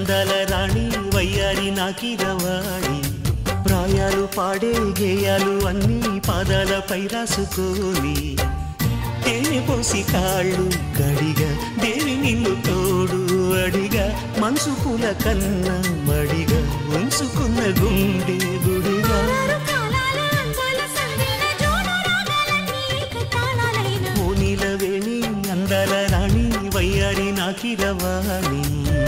అందాల రాణి వయ్యారి నాకిరవాడి ప్రాయాలు పాడే గేయాలు అన్నీ పాదాలపై రాసుకొని తేనె పోసి కాళ్ళు కడిగా దేవి నిన్ను తోడు అడిగా మనసు పూల కన్నా మడిగా ఉంచుకున్న గుండె గుడిగా పూనిల వేణి అందాల రాణి వయ్యారి నాకిరవాణి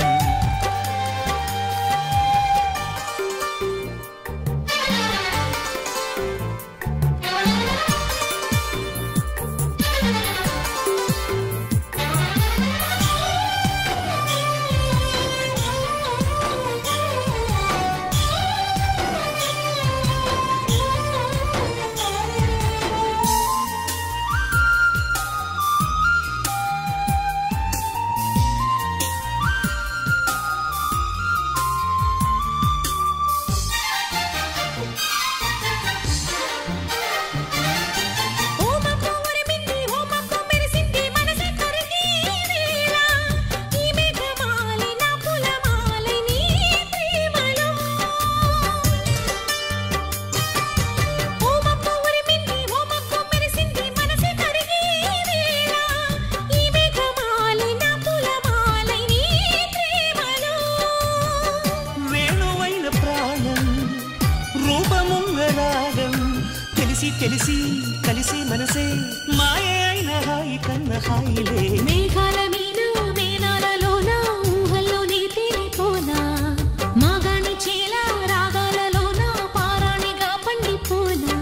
వేణువైన ప్రాణం రూపముంగరాగం తెలిసి తెలిసి కలిసి మనసే మాయ అయిన హాయి కన్న హాయిలే మేఘాల మీద మేనాలలోన ఊహల్లోనే తేలిపోనా మాగాణి చేల రాగాలలోన పారాణిగా పండిపోనా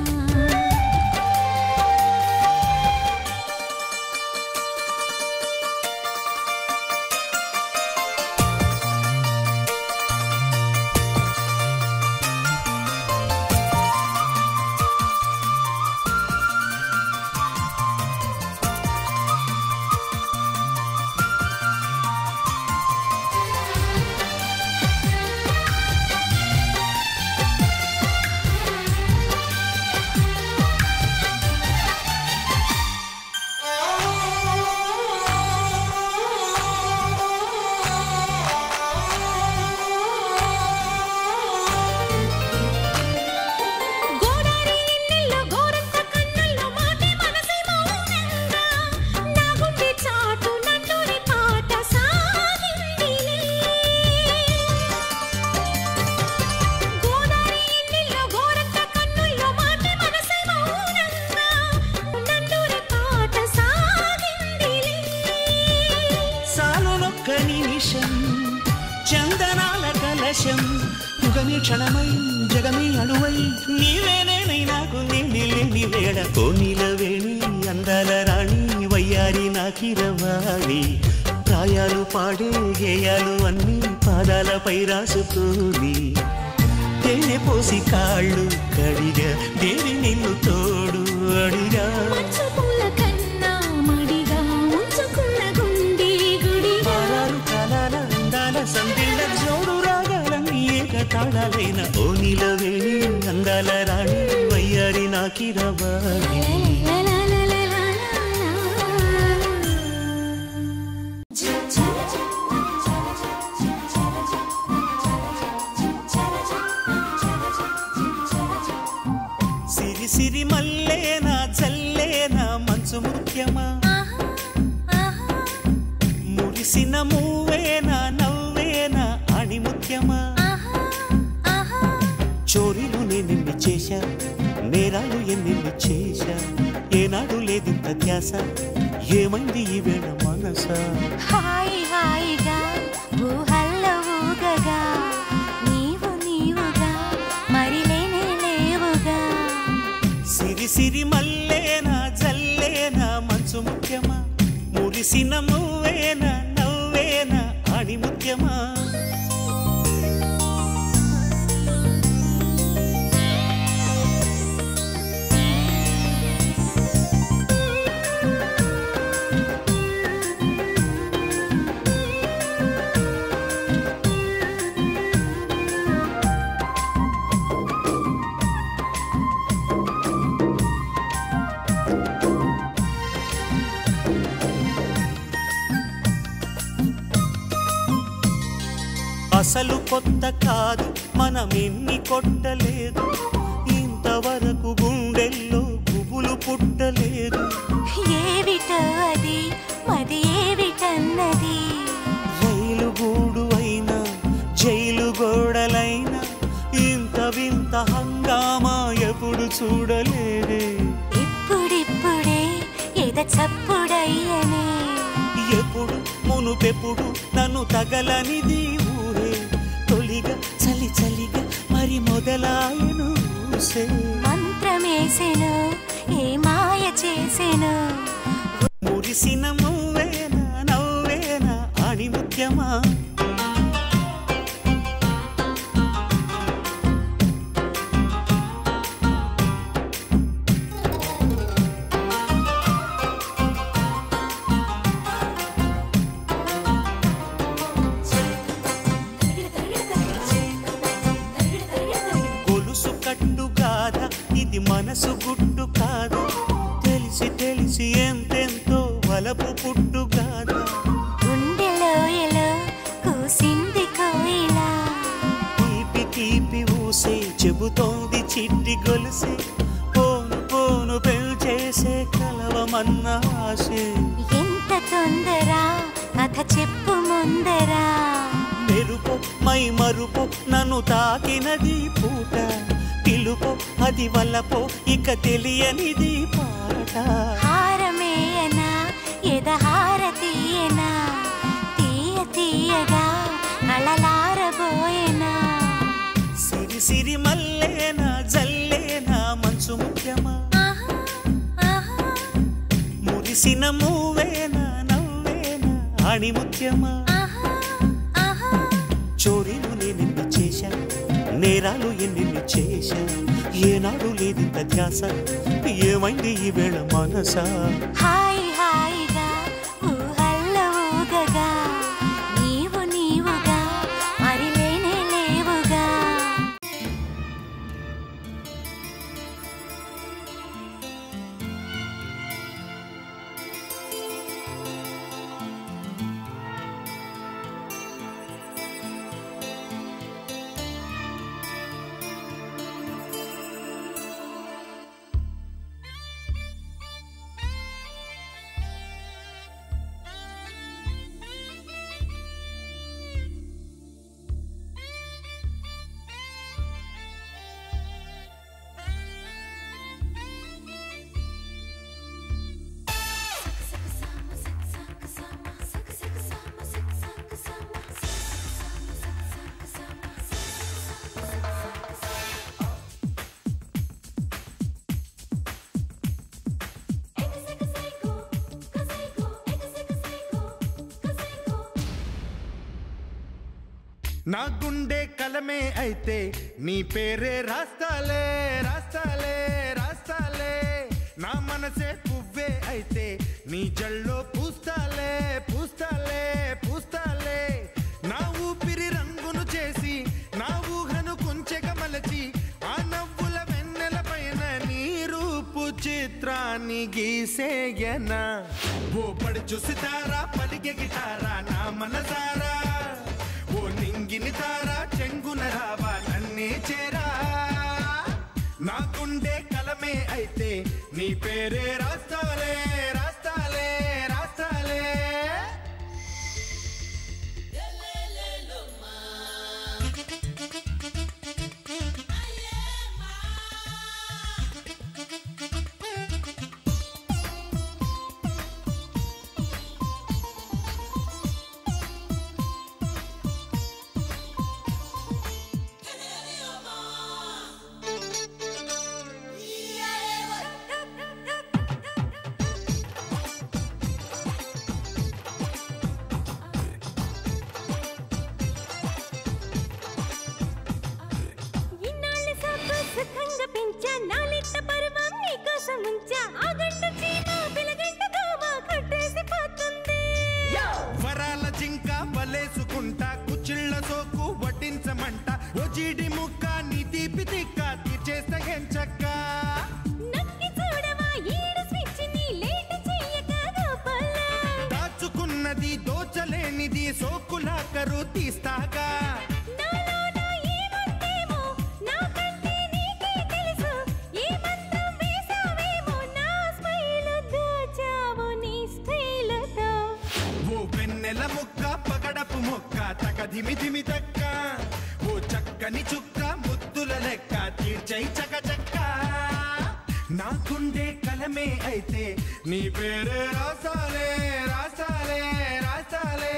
గోదారి ఎన్నెల్లో గోరంత కన్నుల్లో మాటే మనసే మౌనంగా నా గుండె చాటు నన్నూరి పాట సాగిందిలే గోదారి ఎన్నెల్లో గోరంత కన్నుల్లో మాటే మనసే మౌనంగా నన్నూరి పాట సాగిందిలే సాలునొక్క నిమిషం చందనాల కలశం యుగమి క్షణమై జగమి అణువై నీవేనేనై నాకు నేని లేని వేళ కోనిల వేణి అందాల రాణి వయ్యారి నాకిరవాణి ప్రాయాలు పాడే గేయాలు అన్నీ పాదాలపై రాసుకొని తేనె పోసి కాళ్ళు కడిగా దేవి నిన్ను తోడు అడిగా మంచు పూల కన్నా మడిగా ఉంచుకున్న గుండె గుడిగా ఆరారు కాలాల అందాల సందిళ్ళ జోడు రాగాలన్నీ ఏక తాళాలైన ఓ నిలవేణి అందాల రాణి వయ్యారి నాకిరవాణి సిరి సిరి మల్లేనా చల్లేనా మంచు ముఖ్యమా మురిసిన మూవేనా నవ్వేనా అణి ముఖ్యమా చోరీలు నేనెన్ని చేశా నేరాలు ఎన్నెన్ని చేశా ఏనాడు లేదింత ధ్యాస ఏమైంది ఈ వేళ మనసా హాయి హాయిగా ఊహల్లో ఊగగా నీవు నీవుగా మరి లేనే లేవుగా సిరి సిరి మల్లేనా జల్లేనా మంచు ముఖ్యమా మురిసిన మూవేనా నవ్వేనా అణి ముఖ్యమా అసలు కొత్త కాదు మనం ఎన్ని కొట్టలేదు ఇంతవరకు గుండెల్లో గుబులు పుట్టలేదు ఏవిటో అది మది ఏవిటన్నది రైలు గూడు అయినా జైలు గోడలైనా ఇంత వింత హంగామా ఎప్పుడు చూడలేదే ఇప్పుడిప్పుడే ఎద చప్పుడయ్యనే ఎప్పుడు మునుపెప్పుడు నన్ను తగలనిది ఊహే తొలిగా చలి చలిగా మరి మొదలాయను ఊసే మంత్రమేసెను ఏ మాయ చేసెను మురిసిన నువ్వేనా నవ్వేనా అని ముఖ్యమా గొలుసు కట్టు కాదా ఇది మనసు గుట్టు కాదా తెలిసి తెలిసి ఎంతెంతో వలపు పుట్టు కాదా గుండెలో ఎలో కూసింది కోయిలా తీపి తీపి ఊసే చెబుతోంది చిట్టి గొలుసే పోను పోను పెంచేసే కలవమన్న ఆశే ఎంత తొందర కథ చెప్పు ముందరా మెరుపు మై మరుపు నన్ను తాకినది పూట పిలుపు అది వల్లపో ఇక తెలియనిది పాట హారమేయనా ఎదహార తీయనా తీయ తీయగా అలలారబోయేనా సిరి సిరి మల్లేనా జల్లేనా మనసు ముఖ్యమా ఆహా, ఆహా. మురిసిన మూవేనా నవ్వేనా అని ముఖ్యమా ఆహా, ఆహా. చోరీలు నేనెన్ని చేశా నేరాలు ఎన్నెన్ని చేశా ఏనాడు లేదింత ధ్యాస ఏమైంది ఈ వేళ మనసా హాయ్ హాయిగా ఊహల్లో ఊగగా నీవు నీవుగా మరి లేనే లేవుగా నా గుండె కలమే అయితే నీ పేరే రాస్తాలే రాస్తాలే రాస్తాలే నా మనసే పువ్వే అయితే నీ జల్లో పూస్తాలే పూస్తాలే పూస్తాలే నా ఊపిరి రంగును చేసి నా ఊహను కుంచెగా మలచి ఆ నవ్వుల వెన్నెల పైన నీ రూపు చిత్రాన్ని గీసేయనా ఓ పడి చూసితారా పలికే గిటారా నా మనసారా ఓ నింగిని తారా చెంగున రావా నన్నే చేరా నా గుండె కలమే అయితే నీ పేరే రాస్తాలే రాస్తాలే రాస్తాలే ఇన్నాళ్ళ సాకు సుఖంగా పెంచా నాలిట్ట పర్వం నీకోసం ఉంచా ఆ గంట చీమ పిలగంట దోమ కట్టేసి పోతుంది వరాల జింక వలేసుకుంటా కుచిళ్ళ సోకు వడ్డించమంట ఓ జీడి ముక్క నీ తీపి తిక్క తీర్చేస్తా ఎంచక్క నక్కి చూడవా ఈడు స్విచ్ ని లేట్ చెయ్యక గోపాలా దాచుకున్నది దోచలేనిది సోకులా కరు తీస్తాగా మొక్క తకధిమి ధిమి తక్క ఓ చక్కని చుక్క ముద్దుల లెక్క తీర్చై చక చక్క నాకుండే కలమే అయితే నీ పేరే రాసాలే రాసాలే రాసాలే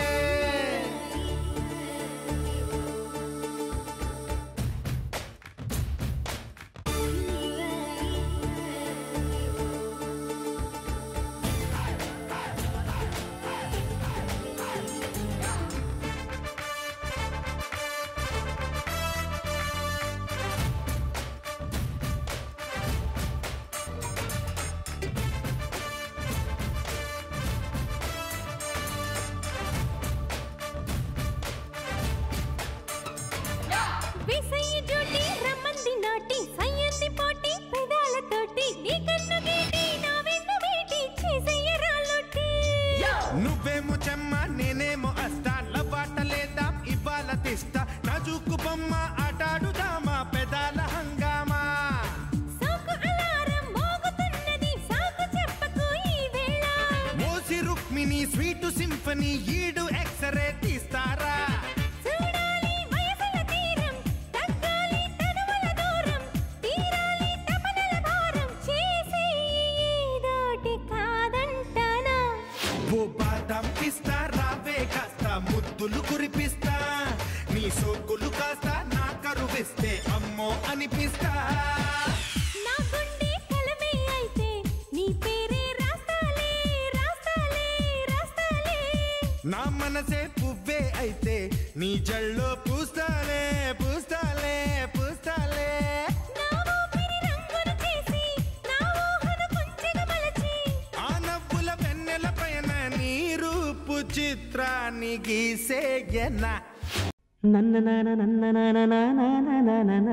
విసయ్య జోటి రమ్మంది నాటి సయ్యంది పోటీ పెదాలతోటి నీ కన్ను గీటి నా వెన్ను వీటి చేసయ్య రాళ్ళొట్టి నువ్వేమో చెమ్మ నేనేమో అస్తా లవాట లేదా ఇవాళ తెస్తా నాజుకు బొమ్మ ఆటాడుదామా పెదాల హంగామా సాకు అలారం మోగుతున్నది సాకు చెప్పకు ఈ వేళ మోసి రుక్మిణి స్వీటు సింఫనీ ఈడు ఎక్స్రే తీస్తారా చూడాలి వయసుల తీరం తగ్గాలి తనువుల దూరం తీరాలి తపనల భారం చేసి ఏదోటి కాదంటానా ఓ బాదం పిస్తా రావే కాస్త ముద్దులు కురిపిస్తా నీ సోకులు కాస్త నా కరువిస్తే అమ్మో అనిపిస్తా నా గుండె కలమే అయితే నీ పేరే రాస్తాలే రాస్తాలే రాస్తాలే నా మనసే పువ్వే అయితే నీ జల్లో పూస్తాలే పూస్తాలే పూస్తాలే నా ఊపిరి రంగును చేసి నా ఊహను కొంచెగా మలచి ఆ నవ్వుల వెన్నెల పైన నీ రూపు చిత్రాన్ని గీసేయనా నన్న నాన నన్న నాన నాన నాన నాన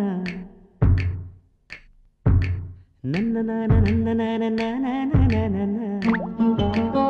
నన్న నాన నన్న నాన నాన నాన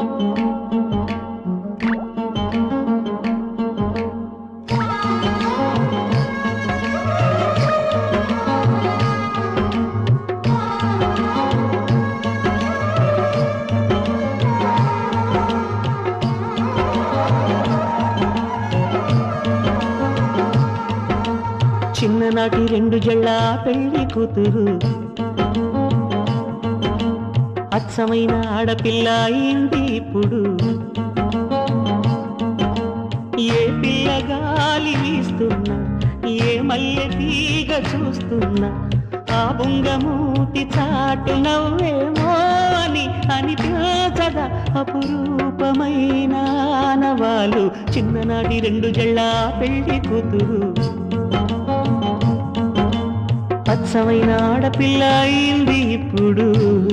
చిన్ననాటి రెండు జళ్ళ పెళ్లి కూతురు అచ్చమైన ఆడపిల్ల అయింది ఇప్పుడు ఏ పిల్ల గాలి వీస్తున్నా ఏ మల్లె తీగ చూస్తున్నా ఆ బుంగమూతి చాటు నవ్వేమో అని అనిపించదా అపురూపమైన ఆనవాలు చిన్ననాటి రెండు జళ్ళ పెళ్లి కూతురు అచ్చమైన ఆడపిల్ల అయింది ఇప్పుడు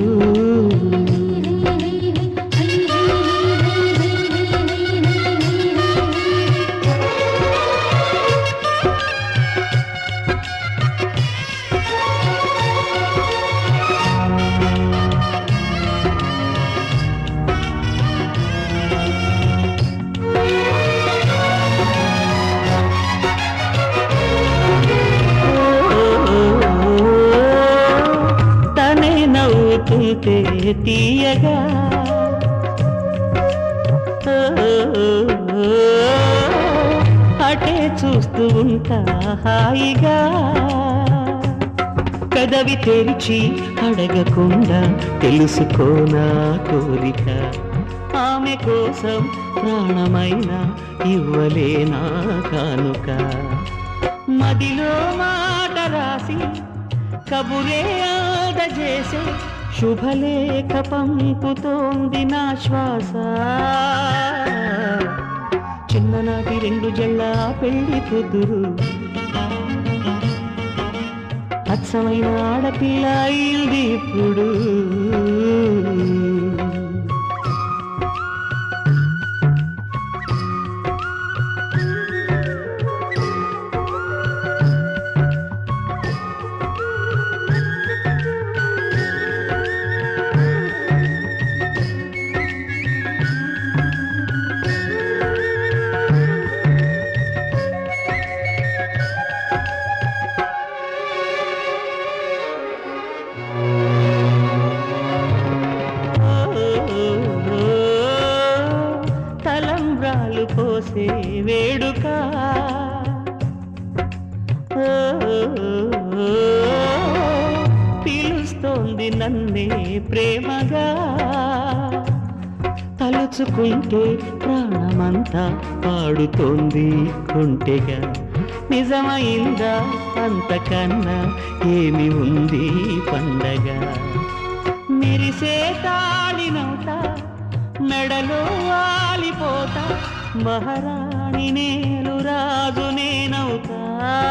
తనే నవ్వుతుంటే తీయగా అటే చూస్తూ ఉంటా హాయిగా కదవి తెరిచి అడగకుండా తెలుసుకోనా కోరిక ఆమె కోసం ప్రాణమైన ఇవ్వలేనా కానుక మదిలో మాట రాసి కబురే ఆదజేసే శుభలేఖ పంపుతోంది నా శ్వాస చిన్ననాటి రెండు జళ్ళ పెళ్లి కూతురు అచ్చమైన ఆడపిల్ల అయింది ఇప్పుడు వేడుక ఓ, పిలుస్తోంది నన్నే ప్రేమగా తలుచుకుంటే ప్రాణమంతా పాడుతోంది కొంటెగా నిజమైందా అంతకన్నా ఏమి ఉంది పండగ మెరిసే తాళినవుతా మెడలో వాలిపోతా మహారాణి నేను రాజు నేనవుతా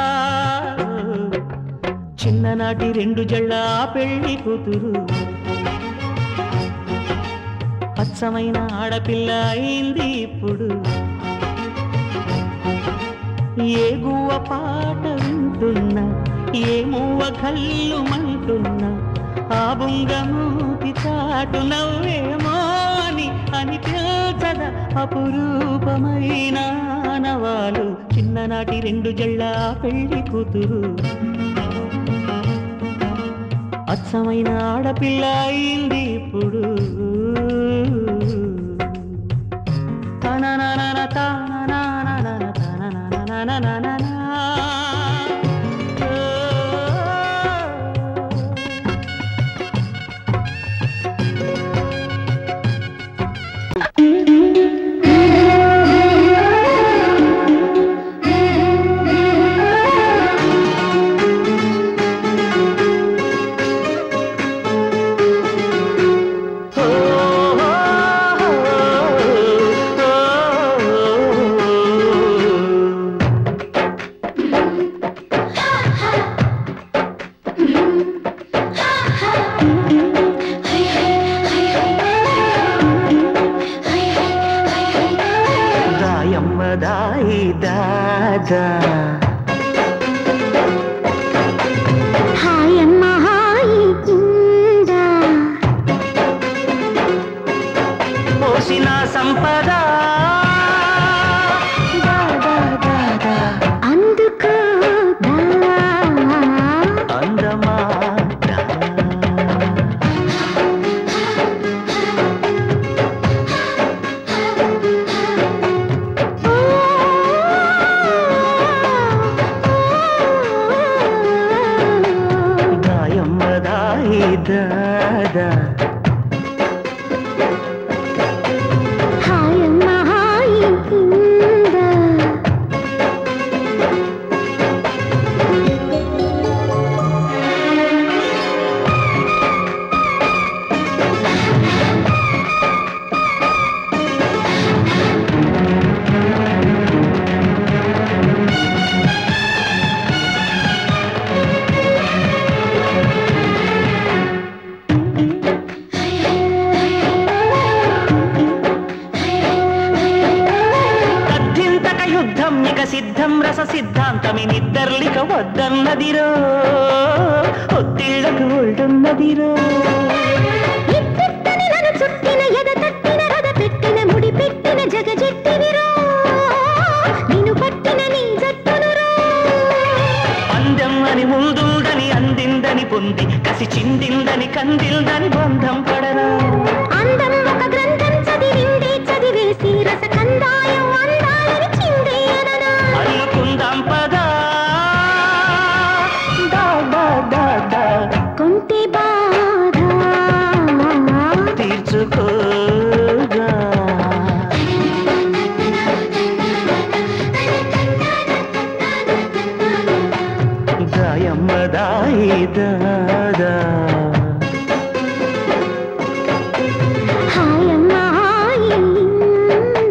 చిన్ననాటి రెండు జళ్ళ పెళ్లి కూతురు అచ్చమైన ఆడపిల్ల అయింది ఇప్పుడు ఏ గువ్వ పాట వింటున్నా ఏ మూవ కళ్ళు మంటున్నా ఆ బుంగమూతి చాటు నవ్వేమో అని అనిపించద అపురూపమైన నవాలు చిన్ననాటి రెండు జళ్ళ పెళ్లి కూతురు అచ్చమైన ఆడపిల్ల అయింది ఇప్పుడు తనననన తాననననన తననననననన. ఓ. దాయమ్మ దాయి దాదా హాయమ్మ హాయి కింద పోసిన సంపద అందుకో దా అందమా దాయమ్మ దాయి దాదా హాయమ్మ హాయి కింద తద్దింతక యుద్ధం ఇక సిద్ధం రస సిద్ధాంతమి నిద్దర్లిక వద్దన్నదిరో ఒత్తిళ్లకు ఒళ్ళున్నదిరో ఇత్తని నన్ను చుట్టిన ఎద తట్టిన రథ పెట్టిన ముడి పెట్టిన జగజెట్టివిరో నిన్ను పట్టిన నీ జట్టునురో అందం అని ముందుందని అందిందని పొంది కసి చిందిందని కందిందని బంధం పడరా అందం ఒక గ్రంథం చదివిందే చదివేసి రస కందాయం అందాలని చిందేయననా అల్లుకుందాం పదా దా, దా, దా, దా, కొంటి బాధ తీర్చుకోగా దాయమ్మ దాయి దాదా హాయమ్మ హాయింద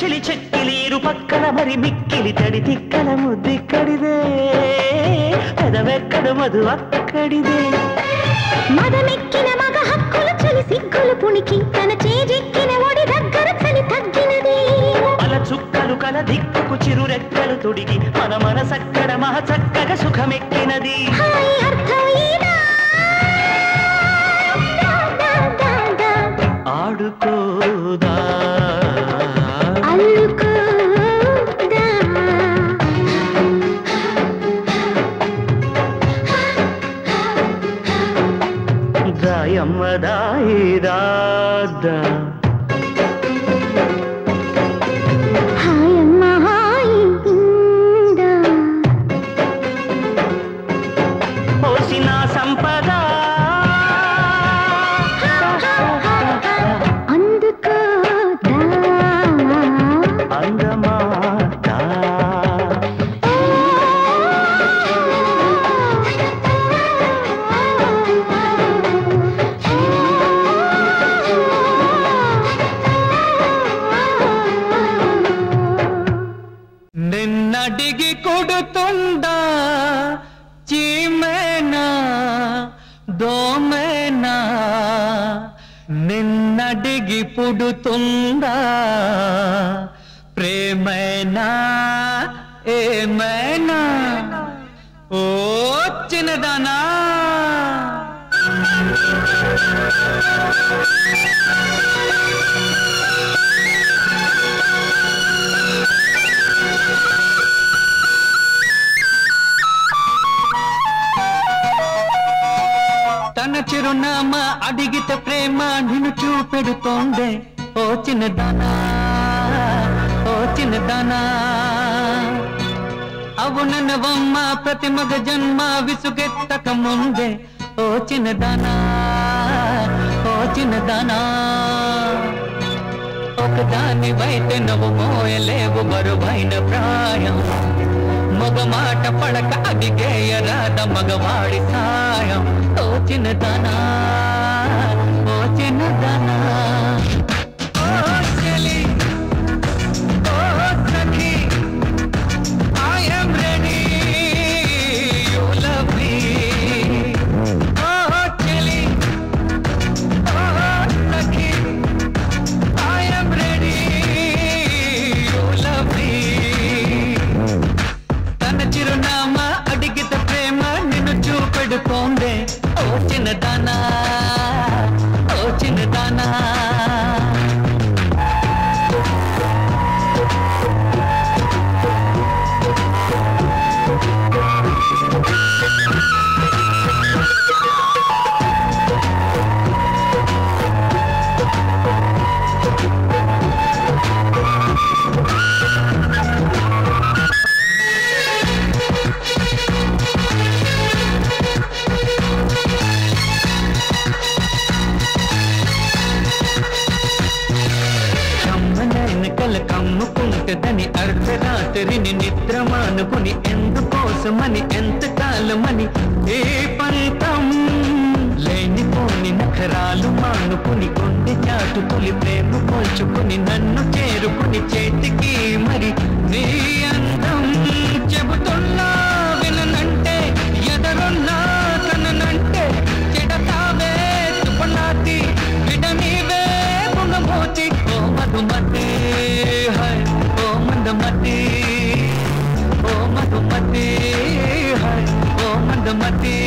చిలి చెక్కిలీరు పక్కన మరి మిక్కిలి తడి తిక్కల ముద్దిక్కడిదే పెదవెక్కడ మధు అక్కడిదే మదమెక్కిన మగ హక్కులు చలి సిగ్గులు పుణికి తన చేజెక్కిన ఒడి దగ్గర చలి తగ్గినది అల చుక్కలు కల దిక్కుకు చిరురెక్కలు తొడిగి మన మనసక్కడ మహ చక్కగా సుఖమెక్కినది హాయి అర్థం ఈదా. దా, దా, దా, దా. ఆడుకోదా అల్లుకోదా. దాయమ్మ దాయి రాదా హాయమ్మ హాయి ఇందా. పోసిన సంపద అందుకోదా. అందమాదా నిన్నడిగి కొడుతుందా చీమేనా దోమేనా నిన్నడిగి పుడుతుందా ప్రేమైనా ఏమైనా ఓ చిన్నదానా తన చిరునామా అడిగితే ప్రేమ నిన్ను చూపెడుతోందే ఓ చిన్నదానా ఓ చిన్నదానా అవుననవమ్మ ప్రతి మగ జన్మ విసుగెత్తక ముందే ఓ చిన్నదానా ఓ చిన్నదానా ఒకదాని వైతే నువ్వు మోయలేవు బరువైన ప్రాయం మగ మాట పడక అడిగేయరాద మగవాడి సాయం ఓ చిన్నదానా ఓ చిన్నదానా ఓ చెలి ఓ సఖి I am ready you love me oh చెలి oh Sakhi I am ready you love me తన చిరునామా అడిగిత ప్రేమ నిన్ను చూపెడుతోందే ఓ చిన్నదానా ఓ చిన్నదానా కమ్మనైన కల కమ్ముకుంటదని అర్ధరాత్రిని నిద్ర మానుకుని ఎందుకోసమని ఎంత కాలమని ఏ పంతం లేనిపోని నఖరాలు మానుకుని గుండె చాటుకుని ప్రేమ పోల్చుకుని నన్ను చేరుకుని చేతికి మరి నీ అందం చెబుతున్నా విననంటే ఎదరున్నా కననంటే చెడతావే తుపనాతి విడనీవే పునమోచి ఓ మధుమతి హై ఓ మందమతి ఓ మధుమతి హై ఓ మందమతి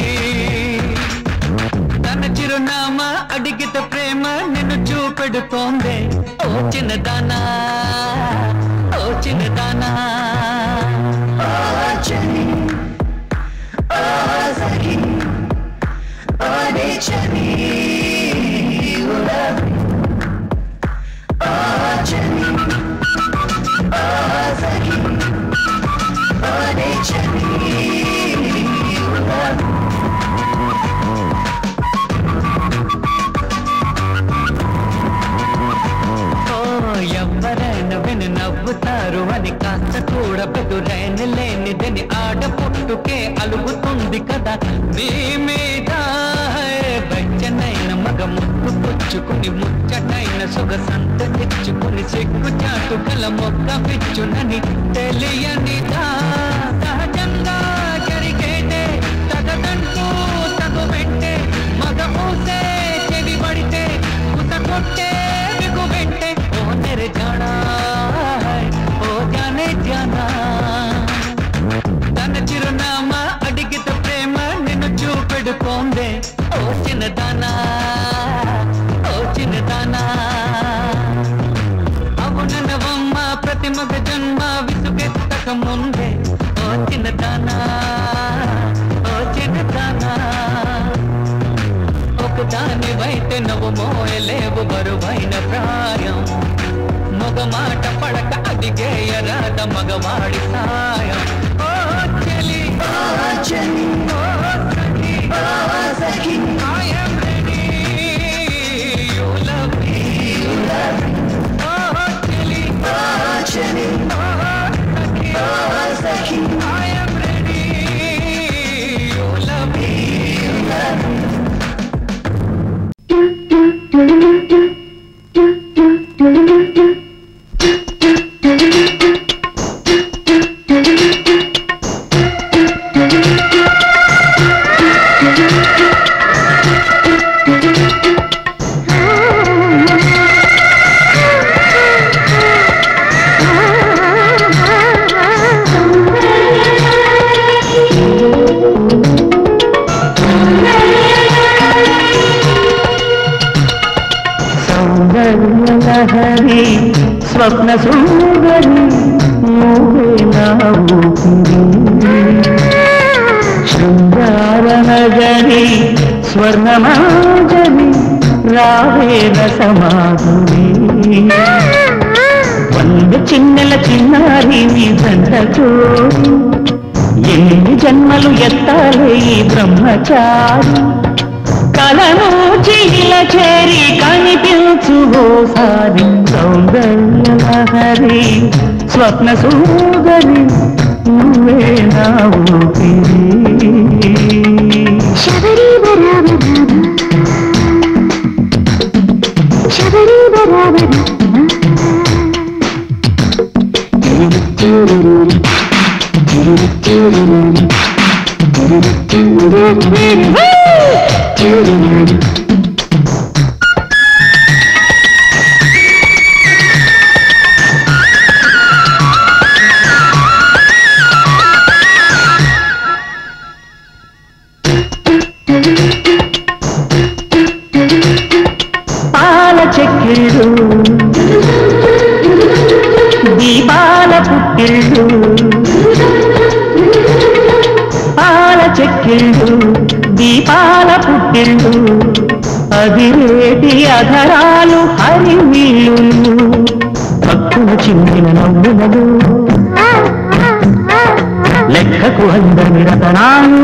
తన చిరునామా అడిగిత ప్రేమ నిన్ను చూపెడుతోందే ఓ చిన్నదానా ఓ చిన్నదానా ఓ చలి ఓ సఖి ఓ చలి ఓ లవ్ ఓ చలి ఓ సఖి ఓ చలి ఓ లవ్ ఓ ఎవరైనా విని నవ్వుతారు అని కాస్త కూడా బెదురైన లేనిదని ఆడ పుట్టుకే అలుగుతుంది కదా నీ మీద వెచ్చనైన మగ మగ ముక్కు పుచ్చుకుని ముచ్చటైన సొగసంత తెచ్చుకుని సిగ్గు చాటు గల మొక్క పిచ్చునని తెలియనిదా సహజంగా జరిగేటే తగదంటూ తగు వెంటే మగ ఊసే చెవి పడితే కుత కొట్టే బిగు వెంటే ఓ నెరె జానా ఓ జానే జానా తన చిరునామా అడిగిత ప్రేమ నిన్ను చూపెడుతోందే ఓ చిన్నదానా ఓ చిన్నదానా అవునవమ్మ ప్రతి మగ జన్మ విసుగెత్తక ముందే ఓ చిన్నదానా ఓ చిన్నదానా ఒకదాని వైతే నవ్వు మోయలేవు బరువైన ప్రాయం మగ మాట పడక అదిగేయరాద మగవాడి సాయం ఓ చెలి ఓ చెలి ఓ సఖి ఓ సఖి I am ready you love me you love me ఓ చెలి ఓ చెలి ఓ సఖి ఓ సఖి I am ready you love me you love me Soundarya Lahari స్వప్న సుందరి నువ్వే నా ఊపిరి శృంగార నగరి స్వర్ణమాజరి రావేన సమాధురి వంద చిన్నెల చిన్నారి నీ దండ జోడి ఎన్ని జన్మలు ఎత్తాలే ఈ బ్రహ్మచారి కలను చిగిల చేరి కనిపించు ఓసారి సౌందర్య లహరి స్వప్న సుందరి నువ్వే నా ఊపిరి శబరి బరాబర శబరి బరాబర పాల చెక్కిళ్ళు దీపాల పుట్టిళ్ళు పాల చెక్కిళ్ళు దీపాల పుట్టిళ్ళు అదిరేటి అధరాలు హరివీళ్ళు భక్తులు చిందిన నవ్వులలు లెక్కకు అందని రతనాలు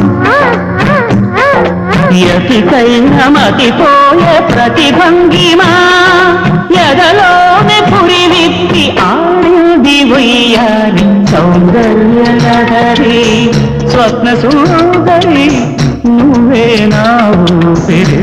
యతికైన మతిపోయే ప్రతిభంగిమా ఎదలోనే పురి విప్పి ఆడింది వయ్యారి సౌందర్య నగరి స్వప్న సుందరి నువ్వే నా ఊపిరే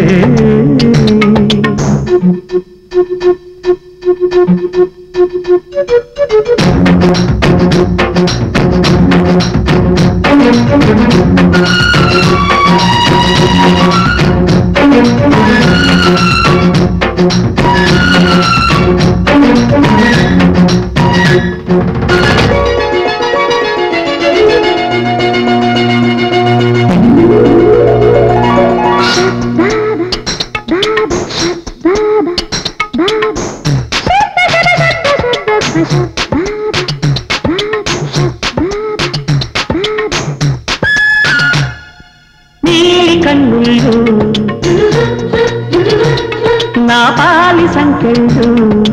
నీలి కన్నుళ్ళు నా పాలి సంకెళ్ళు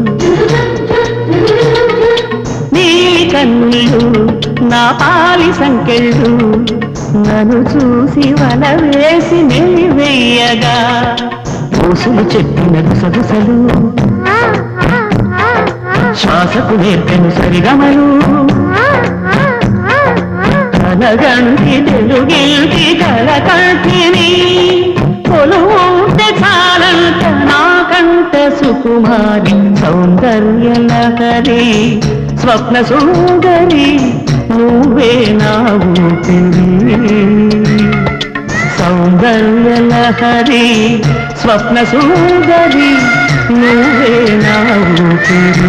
నీలి కన్నుళ్ళు నా పాలి సంకెళ్ళు నన్ను చూసి వల వేసి వెయ్యగా పూసులు చెప్పిన గుసగుసలు శ్వాసకు నేర్పెను సరిగమలు కలగంటి తెలుగిల్టి కలకంటిని కొలువుంటే చాలని సుకుమారి సౌందర్య లహరి స్వప్న సుందరి నువ్వే నా ఊపిరి సౌందర్య లహరి స్వప్న సుందరి నువ్వే నా ఊపిరి